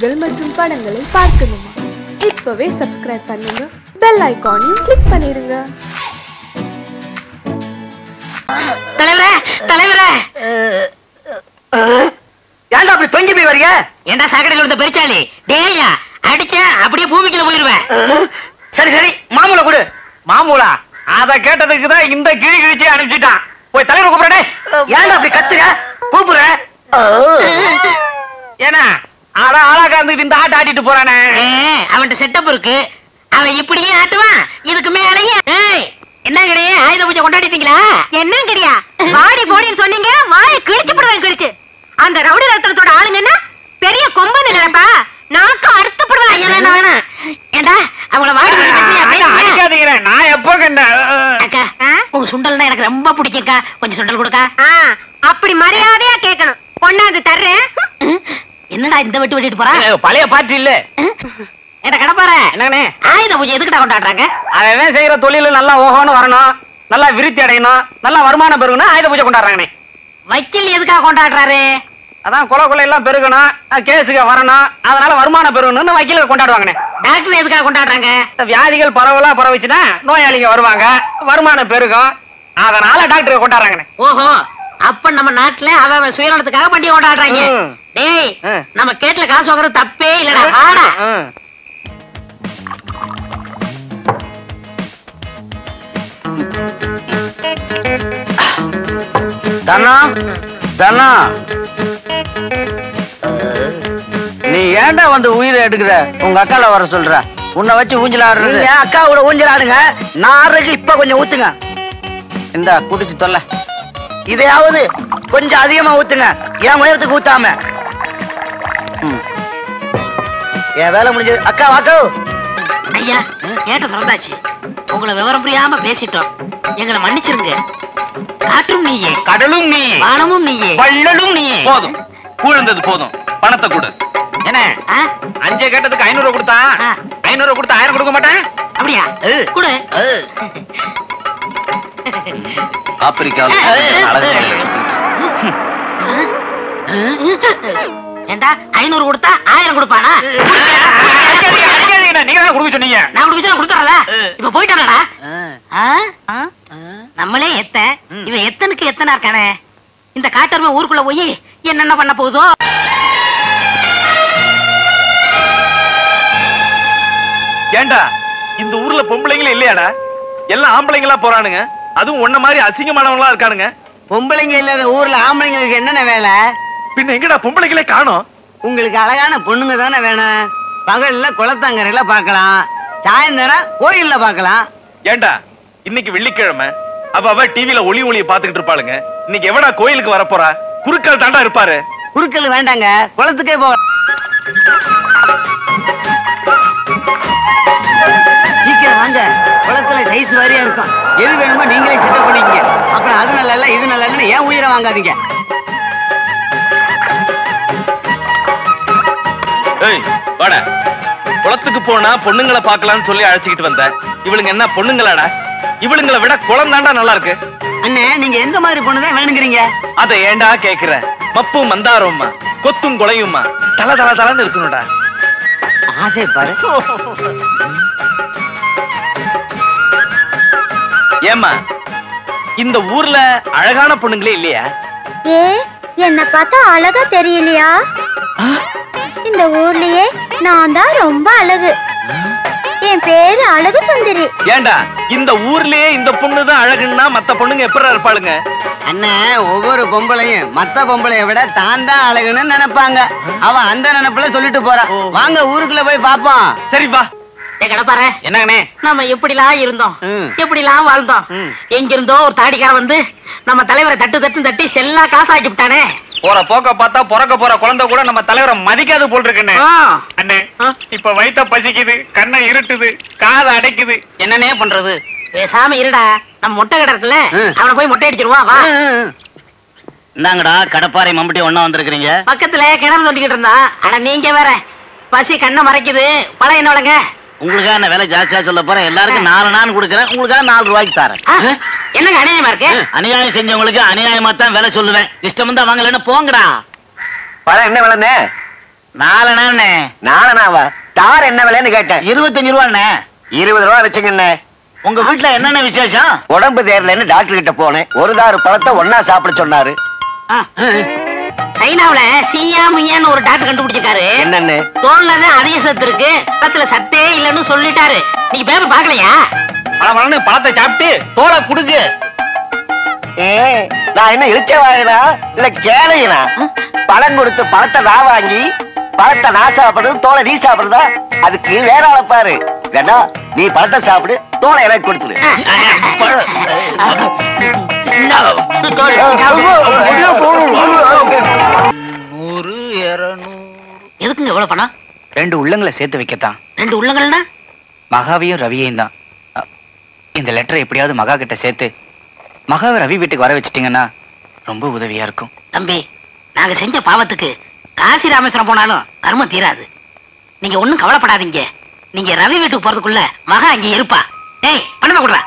நிகழ்ச்சிகள் மற்றும் படங்களை பார்க்கணுமா இப்பவே சப்ஸ்கிரைப் பண்ணுங்க பெல் ஐகானையும் கிளிக் பண்ணிருங்க தலைவரே தலைவரே ஏன்டா அப்படி தொங்கி போய் வரீங்க ஏண்டா சாக்கடை கொடுத்த பெருச்சாளி டேயா அடிச்சேன் அப்படியே பூமிக்குள்ள போயிருவேன் சரி சரி மாமூல கொடு மாமூலா அத கேட்டதுக்கு தான் இந்த கிழி கிழிச்சு அனுப்பிச்சிட்டான் போய் தலைவர் கூப்பிடே ஏன்டா அப்படி கத்துற கூப்பிடுற ஏன்னா ஆடா ஆளா காந்துட்டு இந்த ஆட்ட ஆட்டிட்டு போறானே அவன்கிட்ட செட்டப் இருக்கு அவன் இப்படியே ஆட்டுவான் இதுக்கு மேலேயே ஏய், என்ன கிடையாது ஆயுத பூஜை கொண்டாடிட்டீங்களா என்ன கிடையா வாடி போடின்னு சொன்னீங்க வாயை கிழிச்சு போடுவேன் கிழிச்சு அந்த ரவுடி ரத்தனத்தோட ஆளுங்கன்னா பெரிய கொம்பன் இல்லப்பா நாக்கு அறுத்து போடுவேன் ஐயா, வேணாம், வேணாம். ஏண்டா அவங்கள வாடி போட்டு கட்டியா, அக்கா, பேசுங்க. அடிக்காதீங்க நான் எப்போ கண்டேன் அக்கா ஆ? உங்க சுண்டல்னா எனக்கு ரொம்ப பிடிக்கும்க்கா கொஞ்சம் சுண்டல் கொடுக்கா ஆ, அப்படி மரியாதையா கேட்கணும் கொண்டாந்து தர்றேன் என்னடா இந்த வெட்டு வெட்டிட்டு போறா பழைய பாட்டு இல்ல என்ன கடப்பார என்னங்கண்ணே ஆயுத பூஜை எதுக்குடா கொண்டாடுறாங்க அவன் செய்யற தொழில் நல்லா ஓஹோன்னு வரணும் நல்லா விருத்தி அடையணும் நல்லா வருமானம் பெருகணும் ஆயுத பூஜை கொண்டாடுறாங்கண்ணே வக்கீல் எதுக்காக கொண்டாடுறாரு அதான் கொலை கொலை எல்லாம் பெருகணும் அஹ் கேஸுக்கு வரணும் அதனால வருமானம் பெருகணும்னு வக்கீல கொண்டாடுவாங்கண்ணே டாக்டர் எதுக்காக கொண்டாடுறாங்க இந்த வியாதிகள் பரவலா பரவிச்சுன்னா நோயாளிங்க வருவாங்க வருமானம் பெருகும் அதனால டாக்டர் கொண்டாடுறாங்கண்ணே ஓஹோ அப்ப நம்ம நாட்டுல அவன் அவன் சுயநலத்துக்காக பண்டிகை கொண்டாடுறாங்க ம். டேய் ம். நம்ம கேட்ல காசு வாங்குறது தப்பே இல்லடா வாடா ம். தனா தனா நீ ஏன்டா வந்து உயிரை எடுக்கிற உங்க அக்கால வர சொல்ற உன்னை வச்சு ஊஞ்சல் ஆடுறது அக்கா கூட ஊஞ்சல் ஆடுங்க நான் ஆடுறதுக்கு இப்ப கொஞ்சம் ஊத்துங்க இந்த குடிச்சு தொல்ல இதையாவது கொஞ்சம் அதிகமா ஊத்துங்க என் முயற்சிக்கு ஊத்தாம ம். என் வேலை முடிஞ்சது அக்கா வாக்கோ ஐயா கேட்ட திறந்தாச்சு உங்களை விவரம் புரியாம பேசிட்டோம் எங்களை மன்னிச்சிருங்க காற்றும் நீயே கடலும் நீ வானமும் நீயே வள்ளலும் நீ போதும் கூழ்ந்தது போதும் பணத்தை கொடு என்ன ஆ? அஞ்சு கேட்டதுக்கு ஐநூறு ரூபா கொடுத்தா ஆ. ஐநூறு ரூபா கொடுத்தா ஆயிரம் கொடுக்க மாட்டேன் அப்படியா ஏய். கொடு ஆப்பிரிக்காவில் அழகு மனிதர். ஏண்டா ஐநூறு கொடுத்தா ஆயிரம் கொடுப்பானா அடிக்காதீங்க, அடிக்காதீங்கண்ணே. நீங்க தானே கொடுக்க சொன்னீங்க நான் கொடுக்க கொடுத்துறதா இப்ப போயிட்டானடா ஆ? நம்மளே எத்த இவன் எத்தனுக்கு எத்தனை இருக்கானே இந்த காட்டருமை ஊருக்குள்ள போய் என்னென்ன பண்ண போகுதோ ஏண்டா இந்த ஊர்ல பொம்பளைங்களே இல்லையாடா எல்லாம் ஆம்பளைங்களா போறானுங்க அதுவும் உன்ன மாதிரி அசிங்கமானவங்களா இருக்கானுங்க பொம்பளைங்க இல்லாத ஊர்ல ஆம்பளைங்களுக்கு என்னென்ன வேலை பின்ன எங்கடா பொம்பளைங்களே காணோம் உங்களுக்கு அழகான பொண்ணுங்க தானே வேணும் பகல்ல குளத்தங்கரையில பார்க்கலாம் சாயந்தரம் கோயில்ல பார்க்கலாம் ஏண்டா இன்னைக்கு வெள்ளிக்கிழமை அவ அவ டிவில ஒளி ஒளியை பாத்துக்கிட்டு இருப்பாளுங்க இன்னைக்கு எவடா கோயிலுக்கு வரப்போறா குறுக்கால் தாண்டா இருப்பாரு குறுக்கல் வேண்டாங்க குளத்துக்கே போ சீக்கிரம் வாங்க குளத்துல சைஸ் வாரியா இருக்கும் எது வேணுமோ நீங்களே செட்டப் பண்ணிக்கங்க அப்புறம் அது நல்லா இல்ல இது நல்லா இல்லைன்னு ஏன் உயிரை வாங்காதீங்க ஏய் வாடா குளத்துக்கு போனா பொண்ணுங்களை பார்க்கலாம்னு சொல்லி அழைச்சிக்கிட்டு வந்த இவளுங்க என்ன பொண்ணுங்களாடா இவளுங்களை விட குளம் தாண்டா நல்லா இருக்கு அண்ணே நீங்க எந்த மாதிரி பொண்ணு தான் வேணுங்கிறீங்க அதை ஏண்டா கேக்குற மப்பும் மந்தாரம்மா கொத்தும் கொலையுமா தல தல தலன்னு இருக்கணும்டா ஆசை பாரு ஏம்மா இந்த ஊர்ல அழகான பொண்ணுங்களே இல்லையா ஏ என்ன பார்த்தா அழகா தெரியலையா இந்த ஊர்லயே நான் தான் ரொம்ப அழகு என் பேரு அழகு சுந்தரி ஏண்டா இந்த ஊர்லயே இந்த பொண்ணு தான் அழகுன்னா மத்த பொண்ணுங்க எப்படா இருப்பாளுங்க அண்ணே ஒவ்வொரு பொம்பளையும் மத்த பொம்பளைய விட தான் தான் அழகுன்னு நினைப்பாங்க அவ அந்த நினைப்புல சொல்லிட்டு போறா வாங்க ஊருக்குள்ள போய் பாப்போம் சரி வா கடப்பாரு என்னங்கண்ணே நம்ம எப்படிலாம் இருந்தோம் ம். எப்படிலாம் வாழ்ந்தோம் ம். எங்கிருந்தோ ஒரு தாடிக்காரன் வந்து நம்ம தலைவரை தட்டு தட்டு தட்டி செல்லா காசாக்கி விட்டானே போற போக்க பார்த்தா பிறக்க போற குழந்தை கூட நம்ம தலைவரை மதிக்காது போல் இருக்குண்ணே ஆ. அண்ணே ஆ. இப்ப வயித்த பசிக்குது கண்ணை இருட்டுது காதை அடைக்குது என்னண்ணே பண்றது பேசாம இருடா நம்ம மொட்டை கடை இருக்குல்ல ம். அவனை போய் மொட்டை அடிச்சிருவான் வா இந்தாங்கடா கடப்பாறை மம்பட்டி ஒண்ணா வந்திருக்கிறீங்க பக்கத்துல கிணறு தோண்டிக்கிட்டு இருந்தான் ஆனா நீங்க வேற பசி கண்ணை மறைக்குது பழம் என்ன விளங்க உங்களுக்காக நான் விலை ஜாஸ்தியா சொல்ல போறேன் எல்லாருக்கும் நாலு நான் கொடுக்குறேன் உங்களுக்காக நாலு ரூபாய்க்கு தரேன் ஆ, என்னங்க அநியாயமா இருக்கு அநியாயம் செஞ்சவங்களுக்கு அநியாயமா தான் விலை சொல்லுவேன் இஷ்டம் தான் வாங்கலன்னு போங்கடா பழம் என்ன விலைண்ணே நாலண்ணே நாலனாவா தார் என்ன விலைன்னு கேட்டேன் இருபத்தஞ்சு ரூபாண்ணே இருபது ரூபா வச்சுங்கண்ணே உங்க வீட்டுல என்னென்ன விசேஷம் உடம்பு தேரலன்னு டாக்டர் கிட்ட போனேன் ஒரு தாறு பழத்தை ஒன்னா சாப்பிட சொன்னாரு ஆ. சைனாவுல சியா முய்யான்னு ஒரு டாக்டர் கண்டுபிடிச்சிருக்காரு என்னன்னு தோல்ல தான் அதிக சத்து இருக்கு பத்துல சத்தே இல்லைன்னு சொல்லிட்டாரு நீங்க பேப்பர் பாக்கலையா பழம் பழத்தை சாப்பிட்டு தோலை குடுக்கு ஏ நான் என்ன இழிச்ச வாங்கினா இல்ல கேளையினா பழம் கொடுத்து பழத்தை நான் வாங்கி பழத்தை நான் சாப்பிடுறது தோலை நீ சாப்பிடுறதா அதுக்கு வேற ஆளை பாரு வேணா நீ பழத்தை சாப்பிடு தோலை எனக்கு கொடுத்துடு நூறு இருநூறு எதுக்குங்க எவ்வளவு பணம் ரெண்டு உள்ளங்களை சேர்த்து வைக்கத்தான் ரெண்டு உள்ளங்கள்னா மகாவையும் ரவியையும் தான் அ, இந்த லெட்டரை எப்படியாவது மகா கிட்ட சேர்த்து மகாவை ரவி வீட்டுக்கு வர வச்சிட்டீங்கன்னா ரொம்ப உதவியா இருக்கும் தம்பி நாங்க செஞ்ச பாவத்துக்கு காசி ராமேஸ்வரம் போனாலும் கர்மம் தீராது நீங்க ஒண்ணும் கவலைப்படாதீங்க நீங்க ரவி வீட்டுக்கு போறதுக்குள்ள மகா அங்க இருப்பா ஏய் பணமா கொடுறா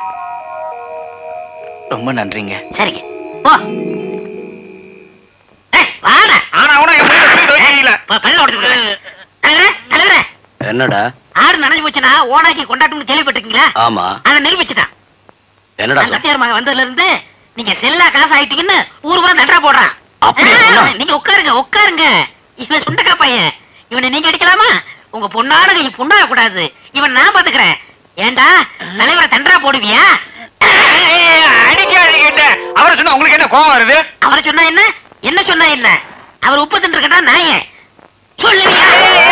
ரொம்ப நன்றிங்க சரிங்க போ ஏய், வாடா ஆனா கூட என் வீட்டுல துணி துவைக்க தெரியல. ப- பல்ல உடைச்சு தலைவரே தலைவரே என்னடா ஆடு நனைஞ்சு போச்சுன்னா ஓனாக்கி கொண்டாட்டம்னு கேள்விப்பட்டிருக்கீங்களா ஆமா அதை நிரூபிச்சுட்டான் நான் கத்தியார் மகன் வந்ததுல இருந்து நீங்க செல்லா காசு ஆயிட்டீங்கன்னு ஊர் பூரா நன்றா போடுறான் அப்படியா ஆ, சொன்னா? நீங்க உட்காருங்க உட்காருங்க இவன் சுண்டக்கா பையன் இவனை நீங்க அடிக்கலாமா உங்க பொண்ணான கை புண்ணாக கூடாது இவன் நான் பாத்துக்கிறேன் ஏண்டா தலைவரை தண்டரா போடுவியா அடிக்காதீங்க அவரை சொன்னா உங்களுக்கு என்ன கோவம் வருது அவரை சொன்னா என்ன என்ன சொன்னா என்ன அவர் உப்பு தின்று இருக்கட்டா நான் ஏன் சொல்லுவியா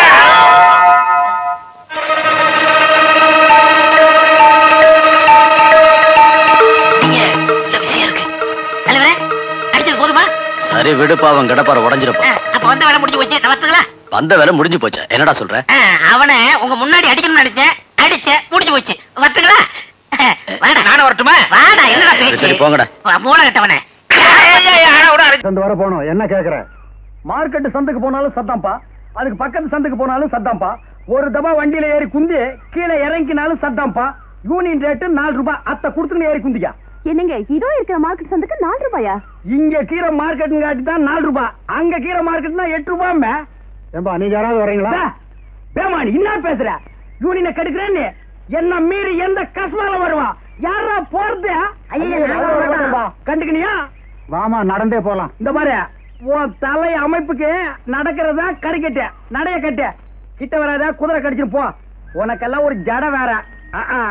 நீங்க இந்த விஷயம் இருக்கு தலைவரே அடிச்சது போதுமா சரி விடுப்பா அவன் கிடப்பார உடஞ்சிருப்பா ஆ, அப்ப வந்த வேலை முடிஞ்சு போச்சு நவத்துங்களா வந்த வேலை முடிஞ்சு போச்சு என்னடா சொல்ற அவனை உங்க முன்னாடி அடிக்கணும்னு நினைச்சேன் அடிச்ச முடிஞ்சு போச்சு வரட்டுங்களா வாடா நானும் வரட்டுமா வாடா என்னடா சரி, பேச்சு சரி, போங்கடா. மூளை கட்டவனே சந்து வர போனோம் என்ன கேக்குற மார்க்கெட் சந்துக்கு போனாலும் சத்தாம்பா அதுக்கு பக்கத்து சந்துக்கு போனாலும் சத்தாம்பா ஒரு தபா வண்டியில ஏறி குந்தி கீழே இறங்கினாலும் சத்தாம்பா யூனியன் ரேட்டு நாலு ரூபாய் அத்தை கொடுத்துன்னு ஏறி குந்திக்கா என்னங்க இதோ இருக்கிற மார்க்கெட் சந்துக்கு நாலு ரூபாயா இங்க கீரை மார்க்கெட் காட்டி தான் நாலு ரூபாய் அங்க கீரை மார்க்கெட்னா எட்டு ரூபாய் ஏம்பா நீங்க யாராவது வரீங்களா பேமானி என்ன பேசுற யூனியனை கெடுக்கிறேன்னு என்ன மீறி எந்த கஸ்மால வருவா யாரா போறது கண்டுக்கணியா வாமா நடந்தே போலாம் இந்த மாதிரி உன் தலை அமைப்புக்கு நடக்கிறதா கறிக்கட்டு நடைய கட்டு கிட்ட வராத குதிரை கடிச்சிட்டு போ உனக்கெல்லாம் ஒரு ஜட வேற ஆ, ஆ.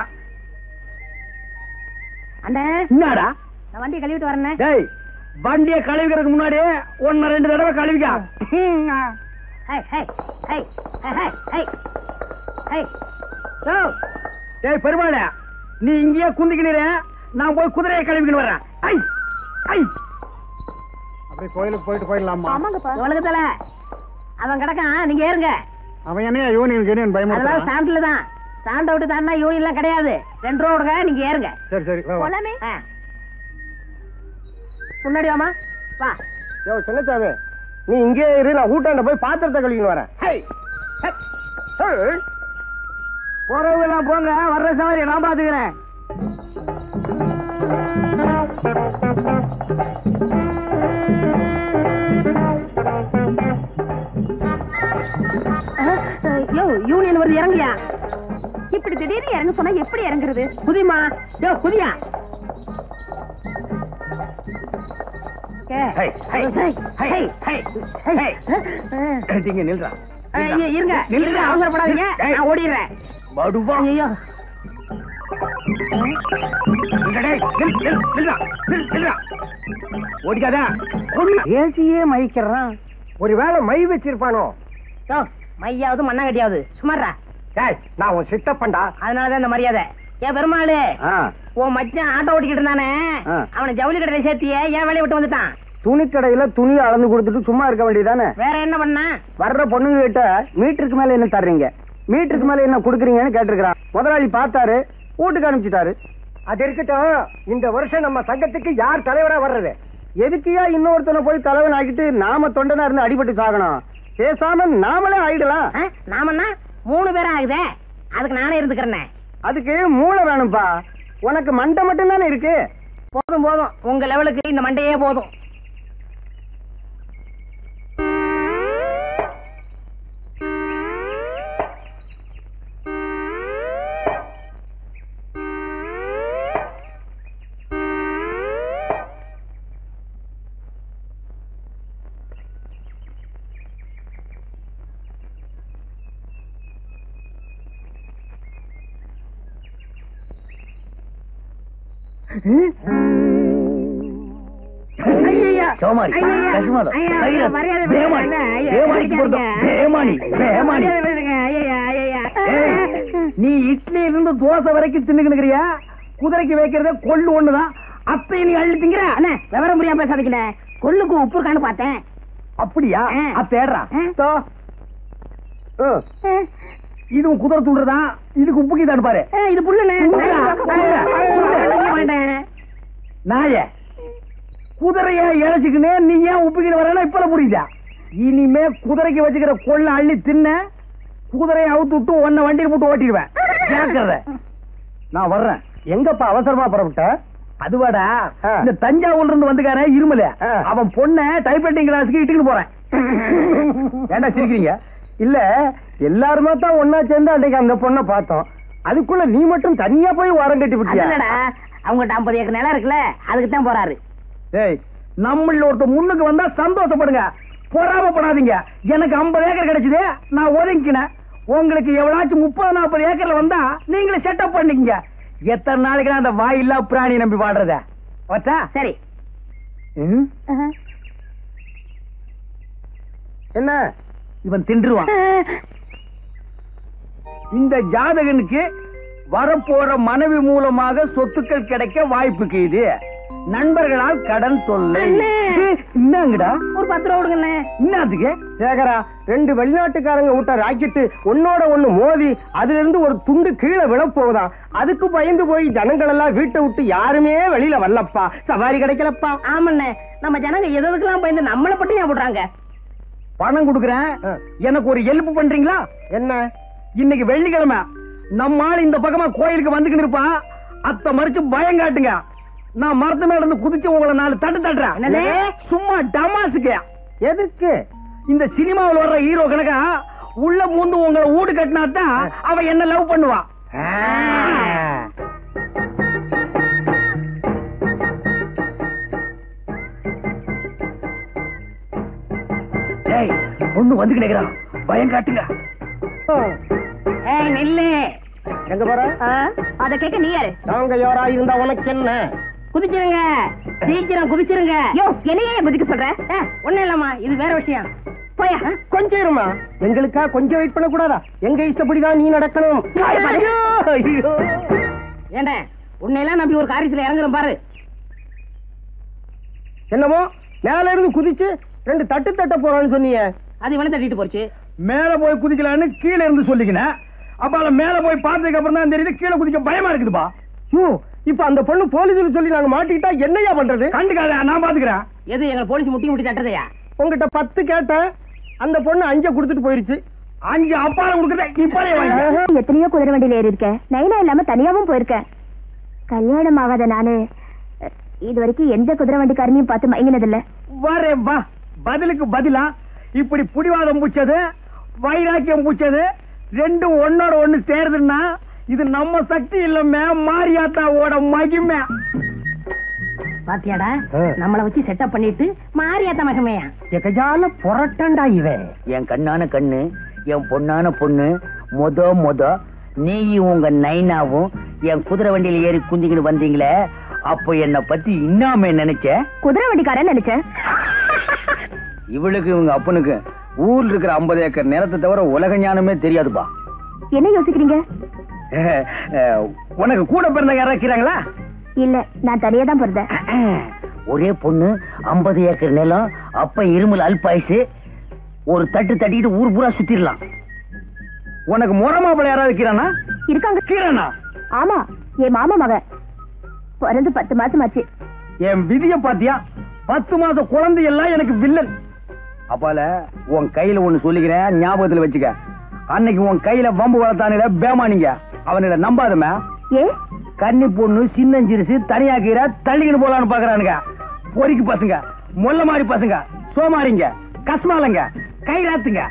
அண்ணே என்னடா நான் வண்டியை கழுவிட்டு வரேன் டேய் வண்டிய கழுவிக்கிறதுக்கு முன்னாடி ஒன்னு ரெண்டு தடவை கழுவிக்கா ஹை ஹை ஹை ஹை ஹை ஹை யோ, டேய் பெருமாள நீ இங்கேயே குந்திக்கினீரு நான் போய் குதிரையை கழுவிக்கின்னு வரேன் ஐ ஐ அப்படியே கோயிலுக்கு போயிட்டு போயிடலாமா ஆமாங்கப்பா உலகத்துல அவன் கிடக்கான் நீங்க ஏறுங்க அவன் என்ன யூனியன் யூனியன் பயமா அதெல்லாம் ஸ்டாண்ட்ல தான் ஸ்டாண்ட் அவுட் தானா யூனியன்லாம் கிடையாது ரெண்டு ரூபா விடுங்க நீங்க ஏறுங்க சரி சரி வா, வா. போலாமே ஆ. முன்னாடி வாமா வா யோ சின்னச்சாமி நீ இங்கே இரு நான் ஊட்டாண்ட போய் பாத்திரத்தை கழுவின்னு வரேன் ஹை ஹப், ஹை. போறவங்க நான் போங்க வர்ற சவாரி நான் பாத்துக்கிறேன் யோ யூனியன் வருது இறங்கியா இப்படி திடீர்னு இறங்க சொன்னா எப்படி இறங்குறது குதிமா யோ குதியா ஹை, ஹை, ஹை, ஹை, ஹை, ஹை. நீங்க நில்றா இருங்க இருங்க நில்லுடா. அவசரப்படாதீங்க ஏய். நான் ஓடிடுறேன் மடுவா ஐயோ ஓடிக்காதா ஏசியே மயிக்கிறான் ஒருவேளை மை வச்சிருப்பானோ யோ மையாவது மண்ணாங்கட்டியாவது சுமாரா டேய் நான் உன் சித்தப்பண்டா அதனாலதான் இந்த மரியாதை ஏன் பெருமாளு ஆ, உன் மச்சான் ஆட்டோ ஓட்டிக்கிட்டு இருந்தானே ஆ. அவனை ஜவுளி கடையில சேர்த்தியே ஏன் வேலையை விட்டு வந்துட்டான் துணிக்கடையில துணி அளந்து கொடுத்துட்டு சும்மா இருக்க வேண்டியதானே வேற என்ன பண்ணா வர்ற பொண்ணுங்க கிட்ட மீட்டருக்கு மேல என்ன தர்றீங்க மீட்டருக்கு மேல என்ன குடுக்குறீங்கன்னு கேட்டிருக்கிறான் முதலாளி பார்த்தாரு வீட்டுக்கு அனுப்பிச்சிட்டாரு அது இருக்கட்டும் இந்த வருஷம் நம்ம சங்கத்துக்கு யார் தலைவரா வர்றது எதுக்குயா இன்னொருத்தனை போய் தலைவன் ஆக்கிட்டு நாம தொண்டனா இருந்து அடிபட்டு சாகணும் பேசாம நாமளே ஆயிடலாம் ஆ, நாமன்னா மூணு பேரும் ஆகுதே அதுக்கு நானே இருந்துக்கிறேனே அதுக்கு மூளை வேணும்பா உனக்கு மண்டை மட்டும் தானே இருக்கு போதும் போதும் உங்க லெவலுக்கு இந்த மண்டையே போதும் ஐயையா. சோமாரி ஐயையா. கசுமாதம் ஐயா, தைரத், மரியாதை பேமானி வேண்டாம். ஐயா, பேமானிக்கு பொருத்தம் அடிக்காதீங்க. பேமானி பேமானி மரியாதை வேண்டுங்க. ஐயையா, ஐயையா. ஏய், நீ இட்லி இருந்து தோசை வரைக்கும் தின்னுக்கிறியா குதிரைக்கு வைக்கிறதே கொள்ளு ஒண்ணுதான் அப்பயும் நீ அள்ளி திங்கிற அண்ணே விவரம் புரியாம பேசாதீங்கண்ணே கொள்ளுக்கு உப்பு இருக்கான்னு பார்த்தேன் அப்படியா ஆ. அது தேடுறா ஆ. தோ. ஆ. இதுவும் குதிரை துண்டுதான் இதுக்கு உப்புக்கு தான் பாரு ஏ, இது புல்லுண்ணே புல்லா? புல்லா? புல்லா? வேண்டாம் நாய குதிரைய இழைச்சுக்கினே நீ ஏன் உப்புக்கிட்டு வரேன்னா இப்பல புரியுதா இனிமே குதிரைக்கு வச்சுக்கிற கொள்ள அள்ளி தின்ன குதிரையை அவுத்து விட்டு உன்னை வண்டியில் போட்டு ஓட்டிடுவேன் ஜாக்கிரதை நான் வர்றேன் எங்கப்பா அவசரமா புறப்பட்ட அதுவாடா இந்த தஞ்சாவூர்ல இருந்து வந்துக்கார இருமல அவன் பொண்ண டைப்ரைட்டிங் கிளாஸ்க்கு இட்டுக்கிட்டு போறேன் ஏன்டா சிரிக்கிறீங்க இல்ல எல்லாருமே தான் ஒன்னா சேர்ந்து அன்னைக்கு அந்த பொண்ணை பார்த்தோம் அதுக்குள்ள நீ மட்டும் தனியா போய் வாரம் கட்டி விட்டியா இல்லடா அவங்ககிட்ட ஐம்பது ஏக்கர் நிலம் இருக்குல்ல அதுக்கு தான் போறாரு ஏய் நம்மள ஒருத்தர் முன்னுக்கு வந்தா சந்தோஷப்படுங்க பொறாமப்படாதீங்க எனக்கு 50 ஏக்கர் கிடைச்சது நான் ஒதுங்கினேன் உங்களுக்கு எவ்வளாச்சும் முப்பது நாற்பது ஏக்கர்ல வந்தா நீங்களே செட்டப் பண்ணிக்கங்க எத்தனை நாளைக்கு நான் அந்த வாயில்லா பிராணி நம்பி வாடுறத வச்சா சரி என்ன இவன் தின்றுவான் இந்த ஜாதகனுக்கு வரப்போற மனைவி மூலமாக சொத்துக்கள் கிடைக்க வாய்ப்புக்கு இது நண்பர்களால் கடன் தொல்லை அண்ணே. என்னங்கடா ஒரு பத்து ரூபா கொடுங்கண்ணே என்னத்துக்கு சேகரா ரெண்டு வெளிநாட்டுக்காரங்க விட்ட ராக்கெட்டு ஒன்னோட ஒண்ணு மோதி அதுல இருந்து ஒரு துண்டு கீழே விழப்போகுதாம் அதுக்கு பயந்து போய் ஜனங்கள் எல்லாம் வீட்டை விட்டு யாருமே வெளியில வரலப்பா சவாரி கிடைக்கலப்பா ஆமாண்ணே நம்ம ஜனங்க எது எதுக்கெல்லாம் பயந்து நம்மளை பட்டி ஞாபகம் போடுறாங்க பணம் கொடுக்குறேன் எனக்கு ஒரு ஹெல்ப் பண்றீங்களா என்ன இன்னைக்கு வெள்ளிக்கிழமை நம்ம ஆள் இந்த பக்கமா கோயிலுக்கு வந்துக்கிட்டு இருப்பான் அத்தை மறிச்சு பயம் காட்டுங்க நான் மரத்து மேல இருந்து குதிச்சு உங்களை நாலு தட்டு தட்டுறேன் என்னது? சும்மா டமாசுக்கு எதுக்கு இந்த சினிமாவில் வர்ற ஹீரோ கணக்கா உள்ள பூந்து உங்களை ஊடு கட்டினா தான் அவ என்ன லவ் பண்ணுவான் டேய் பொண்ணு வந்து கிடைக்கிறான் பயம் காட்டுங்க ஏய் நில்லு எங்க போற அத கேட்க நீ யாரு நாங்க யாரா இருந்தா உனக்கு என்ன குதிச்சிருங்க சீக்கிரம் குதிச்சிருங்க யோ என்னையே குதிக்க சொல்ற ஒண்ணும் இல்லம்மா இது வேற விஷயம் போயா கொஞ்சம் இருமா எங்களுக்கா கொஞ்சம் வெயிட் பண்ண கூடாதா எங்க இஷ்டப்படிதான் நீ நடக்கணும் ஐயோ, ஐயோ. ஏண்டா உன்னையெல்லாம் நம்பி ஒரு காரியத்துல இறங்குறேன் பாரு என்னமோ மேல இருந்து குதிச்சு ரெண்டு தட்டு தட்ட போறான்னு சொன்னீங்க அது இவனை தட்டிட்டு போச்சு மேல போய் குதிக்கலான்னு கீழே இருந்து சொல்லிக்கினேன் அப்ப அதுல மேல போய் பார்த்ததுக்கு அப்புறம் தான் தெரியுது கீழே குதிக்க பயமா இருக்குதுப்பா யோ இப்ப அந்த பொண்ணு போலீஸ் சொல்லி நாங்க மாட்டிக்கிட்டா என்னையா பண்றது கண்டுக்காத நான் பாத்துக்கிறேன் எது எங்க போலீஸ் முட்டி முட்டி தட்டுறதையா உங்ககிட்ட பத்து கேட்டேன் அந்த பொண்ணு அஞ்ச கொடுத்துட்டு போயிருச்சு அஞ்சு அப்பால கொடுக்குறேன் இப்பாலே வாங்க எத்தனையோ குதிரை வண்டியில ஏறி இருக்கேன் நைனா இல்லாம தனியாவும் போயிருக்கேன் கல்யாணம் ஆகாத நானு அஹ், இது வரைக்கும் எந்த குதிரை வண்டிக்காரனையும் பார்த்து மயங்கினது இல்ல வரே வா பதிலுக்கு பதிலா இப்படி புடிவாதம் பூச்சது வைராக்கியம் பூச்சது ரெண்டும் ஒன்னோட ஒண்ணு சேருதுன்னா இது நம்ம சக்தி இல்லமே மாரியாத்தாவோட மகிமை பாத்தியாடா நம்மள வச்சு செட்டப் பண்ணிட்டு மாரியாத்த மகமையா எகஜால புரட்டண்டா இவன் என் கண்ணான கண்ணு என் பொண்ணான பொண்ணு மொத மொத நீயும் உங்க நைனாவும் என் குதிரை வண்டியில ஏறி குந்திக்கிட்டு வந்தீங்களே அப்போ என்ன பத்தி இன்னாம நினைச்ச குதிரை வண்டிக்காரன் நினைச்சேன் இவளுக்கு இவங்க அப்பனுக்கு ஊர்ல இருக்கிற 50 ஏக்கர் நிலத்தை தவிர உலக ஞானமே தெரியாதுப்பா என்ன யோசிக்கிறீங்க உனக்கு கூட பிறந்த யாராவது இருக்கிறாங்களா இல்ல நான் தனியா தான் பிறந்தேன் ஒரே பொண்ணு 50 ஏக்கர் நிலம் அப்ப இருமல் அல்பாயுசு ஒரு தட்டு தட்டிக்கிட்டு ஊர் பூரா சுத்திரலாம் உனக்கு முறமாப்பிள்ள யாராவது இருக்கிறானா இருக்காங்க இருக்கிறானா ஆமா என் மாமா மகன் பிறந்து பத்து மாசம் ஆச்சு என் விதிய பாத்தியா பத்து மாச குழந்தை எல்லாம் எனக்கு வில்லன் அப்பால உன் கையில ஒண்ணு சொல்லிக்கிறேன் ஞாபகத்துல வச்சுக்க அன்னைக்கு உன் கையில வம்பு வளர்த்தானுல பேமானிங்க அவனிட நம்பாதமே ஏ கன்னி பொண்ணு சின்னஞ்சிரிசு தனியா கீரை தள்ளிக்கிட்டு போலான்னு பாக்குறானுங்க பொறிக்கு பசங்க மொல்ல மாதிரி பசங்க சோமாரிங்க கஸ்மாலங்க கைராத்துங்க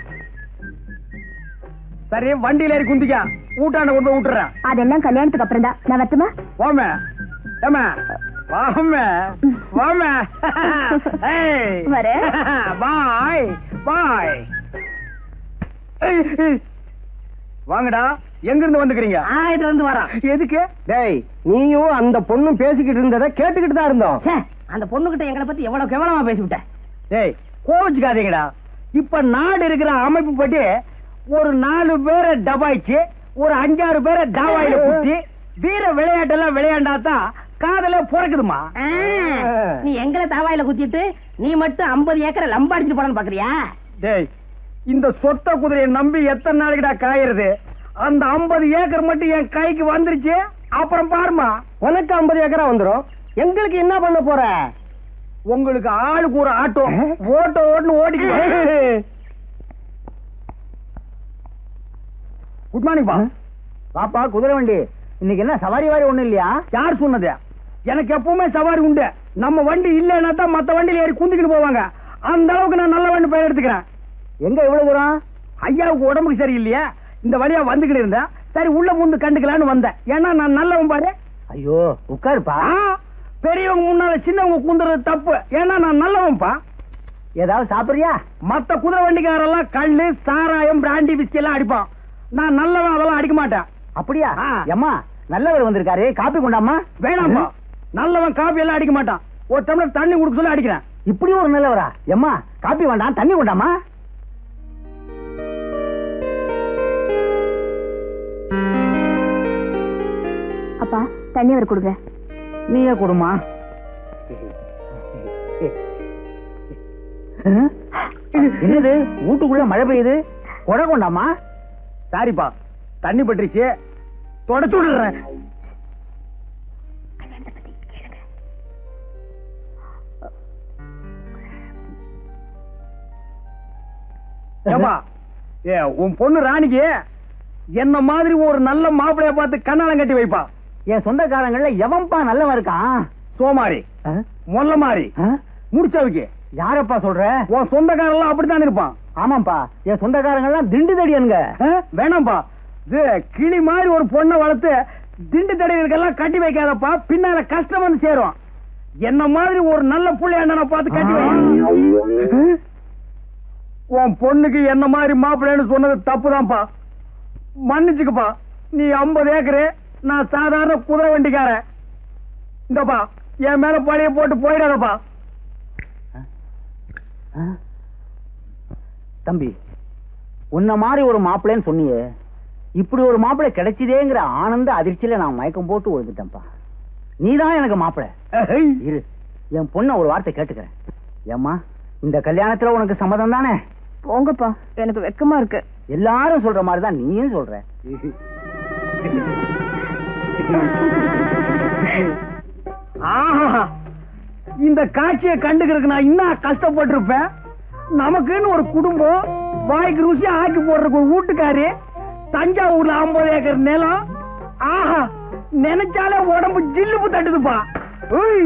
சரி வண்டியில ஏறி குந்திக்க ஊட்டாண்ட கொண்டு போய் விட்டுறேன் அதெல்லாம் கல்யாணத்துக்கு அப்புறம் தான் நான் வரட்டுமா வாமே ஏமா வாமே வாமே ஏய் வரேன். பாய் பாய் வாங்கடா எங்க இருந்து வந்துக்கிறீங்க ஆயிரத்துல இருந்து வரோம் எதுக்கு டேய் நீயும் அந்த பொண்ணும் பேசிக்கிட்டு இருந்ததை கேட்டுக்கிட்டு தான் இருந்தோம் ச்சே, அந்த பொண்ணுகிட்ட எங்களை பத்தி எவ்வளவு கேவலமா பேசிவிட்டேன் டேய் கோவிச்சுக்காதீங்கடா இப்ப நாடு இருக்கிற அமைப்பு படி ஒரு நாலு பேரை டபாய்ச்சு ஒரு அஞ்சாறு பேரை தாவாயில குத்தி வீர விளையாட்டெல்லாம் விளையாண்டாதான் காதல பிறக்குதுமா ஆ, நீ எங்களை தாவாயில குத்திட்டு நீ மட்டும் 50 ஏக்கரை லம்பாடிச்சு போடணும் பாக்குறியா டேய் இந்த சொத்த குதிரையை நம்பி எத்தனை நாளைக்குடா காயறது அந்த 50 ஏக்கர் மட்டும் என் கைக்கு வந்துருச்சு அப்புறம் பாருமா உனக்கு 50 ஏக்கரா வந்துரும் எங்களுக்கு என்ன பண்ண போற உங்களுக்கு ஆளுக்கு ஒரு ஆட்டோ ஓட்டோ ஓட்டுன்னு ஓடிக்க குட் மார்னிங் பா பாப்பா குதிரை வண்டி இன்னைக்கு என்ன சவாரி வாரி ஒண்ணும் இல்லையா யார் சொன்னது எனக்கு எப்பவுமே சவாரி உண்டு நம்ம வண்டி இல்லைன்னா தான் மத்த வண்டியில ஏறி குந்திக்கிட்டு போவாங்க அந்த அளவுக்கு நான் நல்ல வண்டி பெயர் எடுத்துக்கிறேன் எங்க இவ்வளவு தூரம் ஐயாவுக்கு உடம்புக்கு சரியில்லையா இந்த வழியா வந்துகிட்டு இருந்தேன் சரி உள்ள முந்து கண்டுக்கலான்னு வந்தேன் ஏன்னா நான் நல்லவன் பாரு ஐயோ உட்காருப்பா ஆ, பெரியவங்க முன்னால சின்னவங்க குந்துறது தப்பு ஏன்னா நான் நல்லவன்ப்பா ஏதாவது சாப்பிடுறியா மத்த குதிரை வண்டிக்காரெல்லாம் கள்ளு சாராயம் பிராண்டி பிஸ்கி எல்லாம் அடிப்பான் நான் நல்லவன் அதெல்லாம் அடிக்க மாட்டேன் அப்படியா ஆ. அம்மா நல்லவர் வந்திருக்காரு காப்பி கொண்டாமா வேணாம்ப்பா நல்லவன் காபி எல்லாம் அடிக்க மாட்டான் ஒரு டம்ளர் தண்ணி கொடுக்க சொல்லி அடிக்கிறேன் இப்படி ஒரு நல்லவரா எம்மா காப்பி வேண்டாம் தண்ணி கொண்டாமா அப்பா தண்ணி அவர் கொடுங்க நீயே கொடுமா என்னது வீட்டுக்குள்ள மழை பெய்யுது கொடை கொண்டாமா சாரிப்பா தண்ணி பட்டுருச்சு தொடச்சு விடுறேன் ஏம்மா, ஏ உன் பொண்ணு ராணிக்கு என்ன மாதிரி ஒரு நல்ல மாப்பிளைய பார்த்து கண்ணாலம் கட்டி வைப்பா என் சொந்தக்காரங்கள்ல எவன்பா நல்லவன் இருக்கான் சோமாரி ஆ? மொல்ல மாறி ஆ? முடிச்சவைக்கு யாரப்பா சொல்ற உன் சொந்தக்காரெல்லாம் அப்படித்தான் இருப்பான் ஆமாப்பா என் சொந்தக்காரங்கள்லாம் திண்டு தடியனுங்க ஆ? வேணாம்பா இது கிளி மாதிரி ஒரு பொண்ணை வளர்த்து திண்டு தடைகளுக்கெல்லாம் கட்டி வைக்காதப்பா பின்னால கஷ்டம் வந்து சேரும் என்ன மாதிரி ஒரு நல்ல புள்ளைய அண்ணனை பார்த்து கட்டி வை உன் பொண்ணுக்கு என்ன மாதிரி மாப்பிள்ளைன்னு சொன்னது தப்புதான்ப்பா மன்னிச்சுக்கப்பா நீ 50 ஏக்கரு நான் சாதாரண குதிரை வண்டிக்காரன் இந்தப்பா என் மேல பழைய போட்டு போயிடாதப்பா ஆ? தம்பி உன்ன மாதிரி ஒரு மாப்பிள்ளைன்னு சொன்னியே இப்படி ஒரு மாப்பிள்ளை கிடைச்சதேங்கிற ஆனந்த அதிர்ச்சியில நான் மயக்கம் போட்டு விழுந்துட்டேன்ப்பா நீதான் எனக்கு மாப்பிள்ளை இரு என் பொண்ண ஒரு வார்த்தை கேட்டுக்கிறேன் ஏம்மா இந்த கல்யாணத்துல உனக்கு சம்மதம் தானே போங்கப்பா எனக்கு வெக்கமா இருக்கு எல்லாரும் சொல்ற மாதிரி தான் நீயும் சொல்ற ஆஹா இந்த காட்சியை கண்டுக்கிறதுக்கு நான் இன்னும் கஷ்டப்பட்டிருப்பேன் நமக்குன்னு ஒரு குடும்பம் வாய்க்கு ருசியா ஆக்கி போடுறதுக்கு ஒரு வீட்டுக்காரி தஞ்சாவூர்ல 50 ஏக்கர் நிலம் ஆஹா நினைச்சாலே உடம்பு ஜில்லுப்பு தட்டுதுப்பா உய்.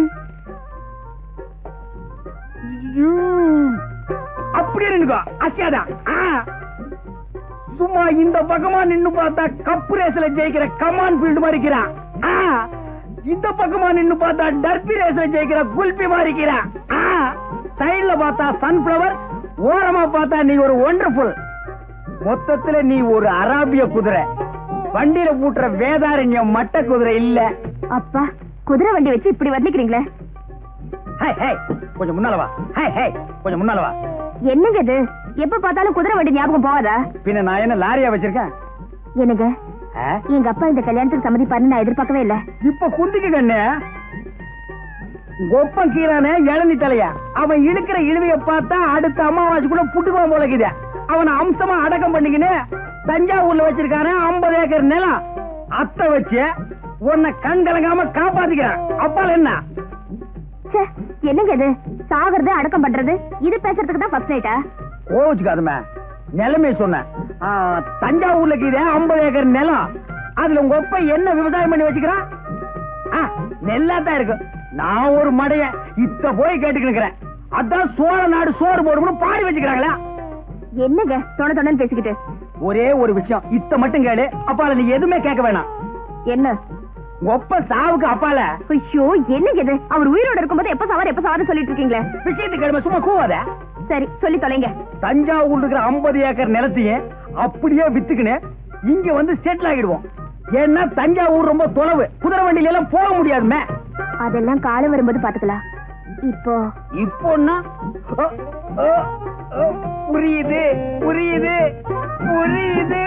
ஐயோ. அப்படியே நின்னுக்கோ அசியாதான் ஆ. சும்மா இந்த பக்கமா நின்னு பார்த்தா கப்பு ரேஸ்ல ஜெயிக்கிற கமான் ஃபீல்டு மாதிரி இருக்கிறான் ஆ, இந்த பக்கமா நின்னு பார்த்தா டர்பி ரேஸ்ல ஜெயிக்கிற குல்பி மாதிரி இருக்கிறான் ஆ, சைடுல பார்த்தா சன்ஃபிளவர் ஓரமா பார்த்தா நீ ஒரு ஒண்டர்ஃபுல் மொத்தத்துல நீ ஒரு அராபிய குதிரை வண்டியில பூட்டுற வேதாரண்யம் மட்ட குதிரை இல்ல அப்பா குதிரை வண்டி வச்சு இப்படி வர்ணிக்கிறீங்களே ஹே ஹே கொஞ்சம் முன்னால வா ஹே ஹே கொஞ்சம் முன்னால வா என்னங்க இது எப்ப பார்த்தாலும் குதிரை வண்டி ஞாபகம் போவாதா பின்ன நான் என்ன லாரியா வச்சிருக்கேன் என்னங்க ஆ? எங்க அப்பா இந்த கல்யாணத்துக்கு சம்மதிப்பாருன்னு நான் எதிர்பார்க்கவே இல்ல இப்ப குந்திக்கு கண்ணு கொப்பம் கீரானே இளநி தலையா அவன் இழுக்கிற இழுவைய பார்த்தா அடுத்த அமாவாசை கூட புட்டுக்குவான் போலக்குது அவனை அம்சமா அடக்கம் பண்ணிக்கின்னு தஞ்சாவூர்ல வச்சிருக்கானே 50 ஏக்கர் நிலம் அத்தை வச்சு உன்னை கண் கலங்காம காப்பாத்திக்கிறான் அப்பால என்ன ச்சே என்னங்க இது சாகிறது அடக்கம் பண்றது இது பேசுறதுக்கு தான் ஃபர்ஸ்ட் நைட்டா கோவிச்சுக்காதுமே நிலைமை சொன்னேன் ஆ, தஞ்சாவூர்ல கீதே 50 ஏக்கர் நிலம் அதுல உங்க ஒப்ப என்ன விவசாயம் பண்ணி வச்சுக்கிறான் ஆ, நெல்லா தான் இருக்கு நான் ஒரு மடைய இத்த போய் கேட்டுக்கிறேன் அதான் சோழ நாடு சோறு போடும்னு பாடி வச்சுக்கிறாங்களா என்னங்க தொண தொணன்னு பேசிக்கிட்டு ஒரே ஒரு விஷயம் இத்த மட்டும் கேளு அப்பால நீ எதுவுமே கேட்க வேணாம் என்ன உங்க ஒப்ப சாவுக்கு அப்பால ஐயோ என்னங்க இது அவர் உயிரோட இருக்கும்போது எப்ப சவார் எப்ப சவார் சொல்லிட்டு இருக்கீங்களே விஷயத்துக்கு கிழமை சும்மா கூவாத சரி சொல்லி தொலைங்க தஞ்சாவூர் இருக்கிற 50 ஏக்கர் நிலத்தையே அப்படியே வித்துக்கினு இங்க வந்து செட்டில் ஆகிடுவோம் ஏன்னா தஞ்சாவூர் ரொம்ப தொலைவு குதிரை வண்டியில எல்லாம் போக முடியாதுமே அதெல்லாம் காலம் வரும்போது பாத்துக்கலாம் இப்போ இப்போன்னா அ, அ, அ, புரியுது புரியுது புரியுது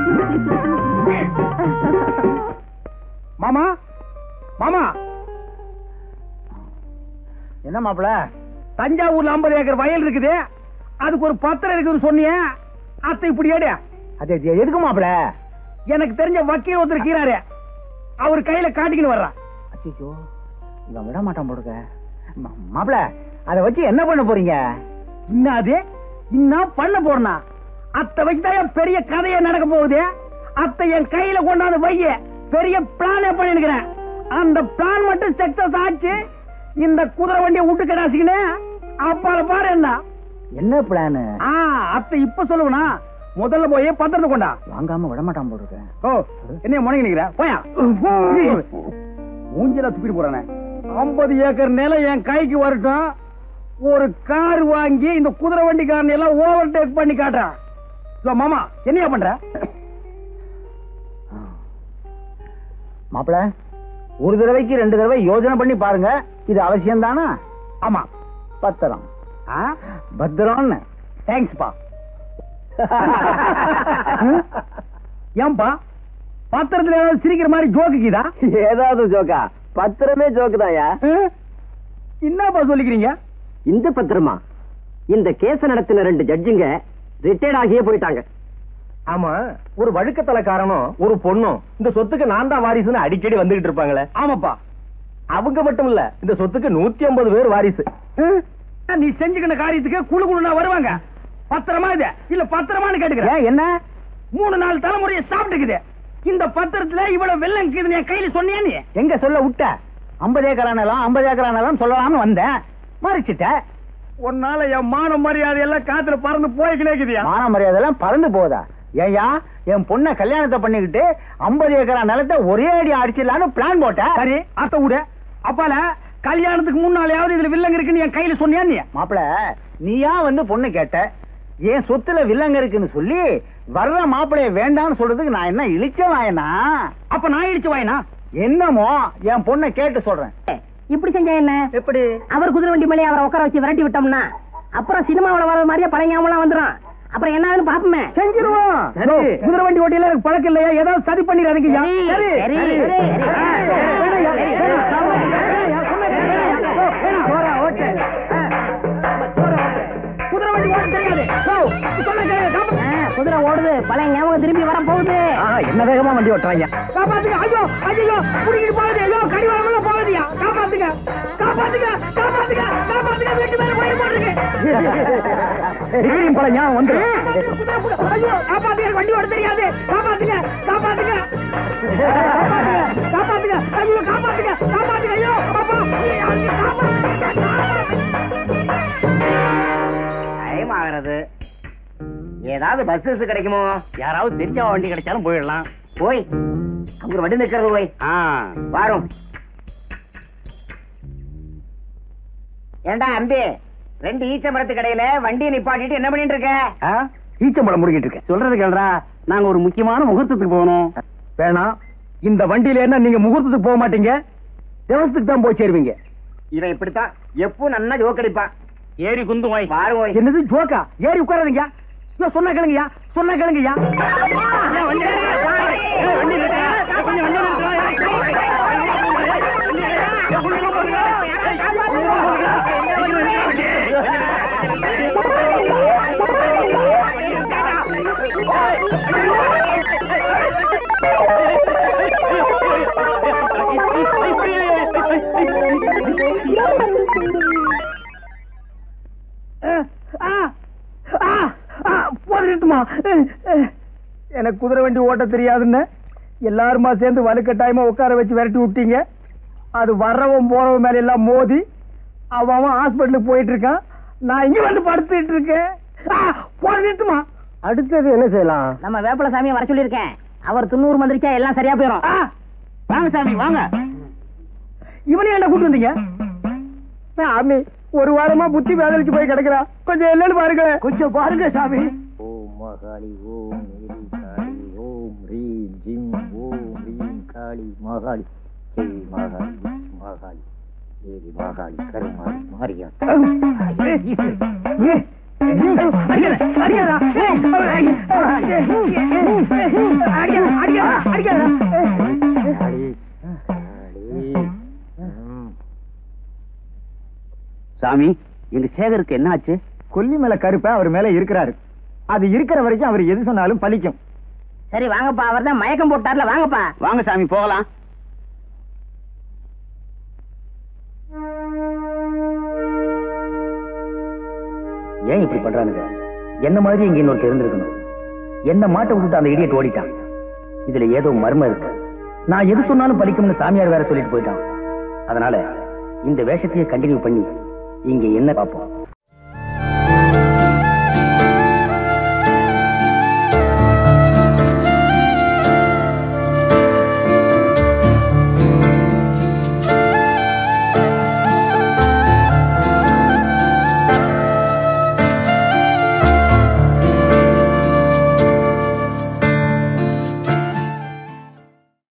மாமா மாமா என்ன மாப்பிள தஞ்சாவூர்ல 50 ஏக்கர் வயல் இருக்குது அதுக்கு ஒரு பத்திரம் இருக்குதுன்னு சொன்னியே அத்தை இப்படி ஏடு அது எதுக்கு மாப்பிள எனக்கு தெரிஞ்ச வக்கீல் ஒருத்தர் இருக்கிறாரு அவர் கையில காட்டிக்கின்னு வர்றான் அச்சோ இவன் விட மாட்டான் போடுங்க மாப்பிள அதை வச்சு என்ன பண்ண போறீங்க என்னது என்ன பண்ண போறனா அத்தை வச்சுதான் பெரிய கதையே நடக்க போகுது அத்தை என் கையில கொண்டாந்து வைய பெரிய பிளானே பண்ணிருக்கிறேன் அந்த பிளான் மட்டும் சக்சஸ் ஆச்சு இந்த குதிரை வண்டியை விட்டு கடாசிக்கினே அப்பால பாரு என்ன என்ன பிளான் அத்தை இப்ப சொல்லுவனா முதல்ல போய் பத்திரத்தை கொண்டா வாங்காம விட மாட்டான் போட்டுருக்கேன் ஓ என்ன முடங்கி நிக்கிற போயா மூஞ்சில துப்பிட்டு போறானே ஐம்பது ஏக்கர் நிலம் என் கைக்கு வரட்டும் ஒரு கார் வாங்கி இந்த குதிரை வண்டிக்காரன் எல்லாம் ஓவர் டேக் பண்ணி காட்டுறான் இதோ மாமா என்னையா பண்ற மாப்பிள ஒரு தடவைக்கு ரெண்டு தடவை யோசனை பண்ணி பாருங்க இது அவசியம் தானா ஆமா பத்திரம் பத்திரம்னு தேங்க்ஸ்பா ஏன்பா பத்திரத்துல ஏதாவது சிரிக்கிற மாதிரி ஜோக்குக்குதா ஏதாவது ஜோக்கா பத்திரமே ஜோக்கு தாயா என்னப்பா சொல்லிக்கிறீங்க இந்த பத்திரமா இந்த கேஸ நடத்தின ரெண்டு ஜட்ஜுங்க ரிட்டையர்ட் ஆகியே போயிட்டாங்க ஆமா ஒரு வழுக்கத்தலைக்காரனும் ஒரு பொண்ணும் இந்த சொத்துக்கு நான் தான் வாரிசுன்னு அடிக்கடி வந்துகிட்டு இருப்பாங்களே ஆமாப்பா அவங்க மட்டும் இல்ல இந்த சொத்துக்கு நூத்தி ஐம்பது பேர் வாரிசு நீ செஞ்சுக்கின காரியத்துக்கு குழு குழுனா வருவாங்க பத்திரமா இது இல்ல பத்திரமான்னு கேட்டுக்கிறேன் என்ன மூணு நாலு தலைமுறையை சாப்பிட்டுக்குது இந்த பத்திரத்துல இவ்வளவு வெள்ளம் இருக்குதுன்னு என் கையில சொன்னியா நீ எங்க சொல்ல விட்ட ஐம்பது ஏக்கரானலாம் ஐம்பது ஏக்கரானலாம் சொல்லலாம்னு வந்தேன் மறைச்சிட்ட உன்னால என் மான மரியாதை எல்லாம் காத்துல பறந்து போய்க்கினேக்குதியா மான மரியாதை எல்லாம் பறந்து போதா ஏயா என் பொண்ண கல்யாணத்தை பண்ணிக்கிட்டு ஐம்பது ஏக்கரா நிலத்தை ஒரே அடி அடிச்சிடலான்னு பிளான் போட்ட சரி அத்த விடு அப்பால கல்யாணத்துக்கு முன்னாலேயாவது இதுல வில்லங்க இருக்குன்னு என் கையில சொன்னியா நீ மாப்பிள நீயா வந்து பொண்ணு கேட்ட என் சொத்துல வில்லங்க இருக்குன்னு சொல்லி வர்ற மாப்பிளைய வேண்டாம்னு சொல்றதுக்கு நான் என்ன இழிச்ச வாயனா அப்ப நான் இழிச்ச வாயனா என்னமோ என் பொண்ணை கேட்டு சொல்றேன் இப்படி செஞ்சா என்ன எப்படி அவர் குதிரை வண்டி மேலே அவரை உட்கார வச்சு விரட்டி விட்டோம்னா அப்புறம் சினிமாவுல வர மாதிரியே பழையாமலாம் வந்துடும் அப்புறம் என்ன ஆகுதுன்னு பாப்போமே செஞ்சிருவோம் சரி. குதிரை வண்டி ஓட்டியில எனக்கு பழக்கம் இல்லையா ஏதாவது சதி பண்ணிடாதீங்க சரி, சரி, சரி. குதிரை வண்டி ஓட்ட தெரியாது ஓ, சொன்னா கேளு, காப்பா- ஆ, குதிரை ஓடுது பழைய ஞாபகம் திரும்பி வர போகுது ஆஹா, என்ன வேகமா வண்டி ஓட்டுறாங்க காப்பாத்துங்க ஐயோ ஐயோ புடிக்கிட்டு போகுது ஐயோ கடிவாளம் போகுதுயா காப்பாத்துங்க காப்பாத்துங்க காப்பாத்துங்க காப்பாத்துங்க வீட்டு மேல போய் போட்டுருக்கு பல ஞாபகம் வந்து ஐயோ காப்பாத்துங்க வண்டி ஓட தெரியாது காப்பாத்துங்க காப்பாத்துங்க காப்பாத்துங்க காப்பாத்துங்க ஐயோ காப்பாத்துங்க காப்பாத்துங்க ஐயோ அப்பா டைம் ஆகிறது ஏதாவது பஸ் கிடைக்குமோ யாராவது தெரிஞ்ச வண்டி கிடைச்சாலும் போயிடலாம் போய் அங்க ஒரு வண்டி நிக்கிறது போய் ஆ வாரும் ஏண்டா அம்பி ரெண்டு ஈச்ச மரத்து கடையில வண்டியை நிப்பாட்டிட்டு என்ன பண்ணிட்டு இருக்க ஈச்சம்பழம் முடிக்கிட்டு இருக்கேன் சொல்றது கேள்றா நாங்க ஒரு முக்கியமான முகூர்த்தத்துக்கு போகணும் வேணாம் இந்த வண்டியில என்ன நீங்க முகூர்த்தத்துக்கு போக மாட்டீங்க தேவசத்துக்கு தான் போய் சேருவீங்க இவன் இப்படித்தான் எப்போ நன்னா ஜோக்கடிப்பான் ஏறி குந்து போய் பாரு போய் என்னது ஜோக்கா ஏறி உட்காராதீங்க ஐயோ, சொன்னா கேளுங்கய்யா சொன்னா கேளுங்கய்யா போதுமா எனக்கு குதிரை வண்டி ஓட்ட தெரியாதுன்னு எல்லாருமா சேர்ந்து வலுக்கட்டாயமா உட்கார வச்சு விரட்டி விட்டீங்க அது வர்றவன் போறவன் மேல எல்லாம் மோதி அவன் அவன் ஹாஸ்பிட்டலுக்கு போயிட்டு இருக்கான் நான் இங்க வந்து படுத்துட்டு இருக்கேன் போதுமா அடுத்தது என்ன செய்யலாம் நம்ம வேப்பல சாமியை வர சொல்லியிருக்கேன் அவர் துண்ணூறு மந்திரிச்சா எல்லாம் சரியா போயிடும் ஆ, வாங்க சாமி வாங்க இவனையும் என்ன கூட்டு வந்தீங்க சாமி ஒரு வாரமா புத்தி வேதலிச்சு போய் கிடக்குறான் கொஞ்சம் என்னன்னு பாருங்க கொஞ்சம் பாருங்க சாமி ஓம் மகாளி ஓம் மேரி காளி ஓம் ரீ மாகாளி ஜெய் மாகாளி மாகாளி தேவி மாகாளி கருமாரி மாரியாத்தா சாமி எங்க சேகருக்கு என்ன ஆச்சு கொல்லி மேல கருப்ப அவர் மேல இருக்கிறாரு அது இருக்கிற வரைக்கும் அவர் எது சொன்னாலும் பலிக்கும் சரி வாங்கப்பா அவர் தான் மயக்கம் போட்டார்ல வாங்கப்பா வாங்க சாமி போகலாம் ஏன் இப்படி பண்றானுங்க என்ன மாதிரி இங்க இன்னொருத்தர் இருந்திருக்கணும் என்ன மாட்ட விட்டுட்டு அந்த இடியட் ஓடிட்டான் இதுல ஏதோ மர்மம் இருக்கு நான் எது சொன்னாலும் பலிக்கும்னு சாமியார் வேற சொல்லிட்டு போயிட்டான் அதனால இந்த வேஷத்தையே கண்டினியூ பண்ணி இங்க என்ன பார்ப்போம்